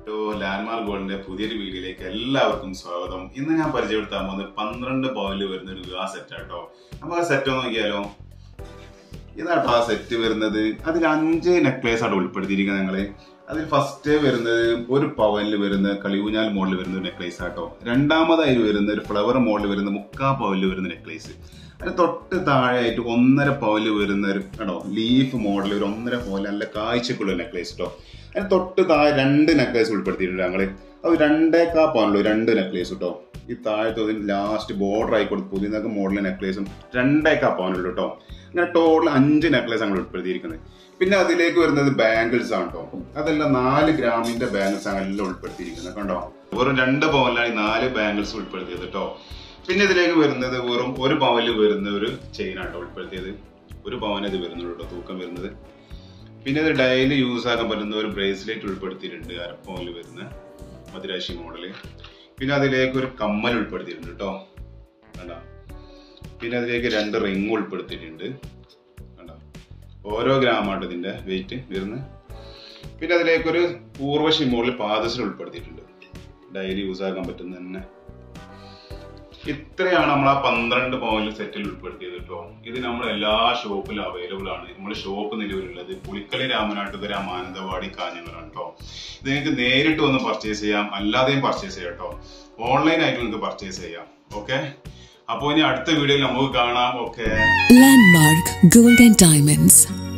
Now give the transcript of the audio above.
hello landmark ഗോൾഡിന്റെ പുതിയൊരു വീഡിയോയിലേക്ക് എല്ലാവർക്കും സ്വാഗതം ഇന്ന് ഞാൻ പരിചയപ്പെടുത്താൻ പോകുന്നത് പന്ത്രണ്ട് പവനിൽ വരുന്ന ഒരു വിവാഹ സെറ്റ് ആട്ടോ നമുക്ക് ആ സെറ്റ് നോക്കിയാലോ ഇതാട്ടോ ആ സെറ്റ് വരുന്നത് അതിൽ അഞ്ച് നെക്ലേസ് ആണ് ഉൾപ്പെടുത്തിയിരിക്കുന്നത് ഞങ്ങള് അതിൽ ഫസ്റ്റ് വരുന്നത് ഒരു പവനിൽ വരുന്ന കളിയൂഞ്ഞാൽ മോഡൽ വരുന്ന ഒരു നെക്ലേസ് ആട്ടോ രണ്ടാമതായി വരുന്ന ഒരു ഫ്ലവർ മോഡൽ വരുന്ന മുക്കാ പവനിൽ വരുന്ന നെക്ലേസ് അതിന് തൊട്ട് താഴെയായിട്ട് ഒന്നര പവനിൽ വരുന്ന ഒരു കേട്ടോ ലീഫ് മോഡൽ ഒരു ഒന്നര പവൻ നല്ല കാഴ്ചക്കുള്ള നെക്ലേസ് കേട്ടോ അതിന് തൊട്ട് താഴെ രണ്ട് നെക്ലേസ് ഉൾപ്പെടുത്തിയിട്ടുണ്ട് ഞങ്ങള് അത് രണ്ടേക്കാ പവനുള്ളൂ രണ്ട് നെക്ലേസ് കേട്ടോ ഈ താഴത്തെ ലാസ്റ്റ് ബോർഡർ ആയിക്കോട്ടെ പുതിയ മോഡൽ നെക്ലേസും രണ്ടേക്കാ പവനുള്ളൂ കേട്ടോ അങ്ങനെ ടോട്ടൽ അഞ്ച് നെക്ലേസ് ഞങ്ങൾ ഉൾപ്പെടുത്തിയിരിക്കുന്നത് പിന്നെ അതിലേക്ക് വരുന്നത് ബാംഗിൾസ് ആണ് കേട്ടോ അതെല്ലാം നാല് ഗ്രാമിന്റെ ബാംഗിൾസ് ആണ് എല്ലാം ഉൾപ്പെടുത്തിയിരിക്കുന്നത് കണ്ടോ വെറും രണ്ട് പവനിലാണ് ഈ നാല് ബാംഗിൾസ് ഉൾപ്പെടുത്തിയത് കേട്ടോ പിന്നെ ഇതിലേക്ക് വരുന്നത് വെറും ഒരു പവനിൽ വരുന്ന ഒരു ചെയിൻ ആട്ടോ ഉൾപ്പെടുത്തിയത് ഒരു പവൻ ഇത് വരുന്നുള്ളൂ കേട്ടോ തൂക്കം വരുന്നത് പിന്നെ ഇത് ഡെയിലി യൂസ് ആക്കാൻ പറ്റുന്ന ഒരു ബ്രേസ്ലെറ്റ് ഉൾപ്പെടുത്തിയിട്ടുണ്ട് അരപ്പവനിൽ വരുന്ന മധുരാശി മോഡല് പിന്നെ അതിലേക്ക് ഒരു കമ്മൽ ഉൾപ്പെടുത്തിയിട്ടുണ്ട് കേട്ടോ കണ്ടോ പിന്നെ അതിലേക്ക് രണ്ട് റിങ് ഉൾപ്പെടുത്തിയിട്ടുണ്ട് കണ്ടോ ഓരോ ഗ്രാമായിട്ട് ഇതിന്റെ വെയിറ്റ് വരുന്നത് പിന്നെ അതിലേക്കൊരു പൂർവശി മോഡൽ പാദസരം ഉൾപ്പെടുത്തിയിട്ടുണ്ട് ഡെയിലി യൂസ് ആക്കാൻ പറ്റുന്ന തന്നെ ഇത്രയാണ് നമ്മൾ ആ പന്ത്രണ്ട് പവനിൽ സെറ്റിൽ ഉൾപ്പെടുത്തിയത് കേട്ടോ ഇത് നമ്മൾ എല്ലാ ഷോപ്പിലും അവൈലബിൾ ആണ് നമ്മുടെ ഷോപ്പ് നിലവിലുള്ളത് പുളിക്കലി രാമനാട്ടുകര മാനന്തവാടി കാഞ്ഞങ്ങാണ് കേട്ടോ ഇത് നിങ്ങൾക്ക് നേരിട്ട് വന്ന് പർച്ചേസ് ചെയ്യാം അല്ലാതെയും പർച്ചേസ് ചെയ്യാം കേട്ടോ ഓൺലൈൻ ആയിട്ട് നിങ്ങൾക്ക് പർച്ചേസ് ചെയ്യാം ഓക്കെ അപ്പോൾ ഇനി അടുത്ത വീഡിയോയിൽ നമുക്ക് കാണാം okay Landmark Gold and Diamonds,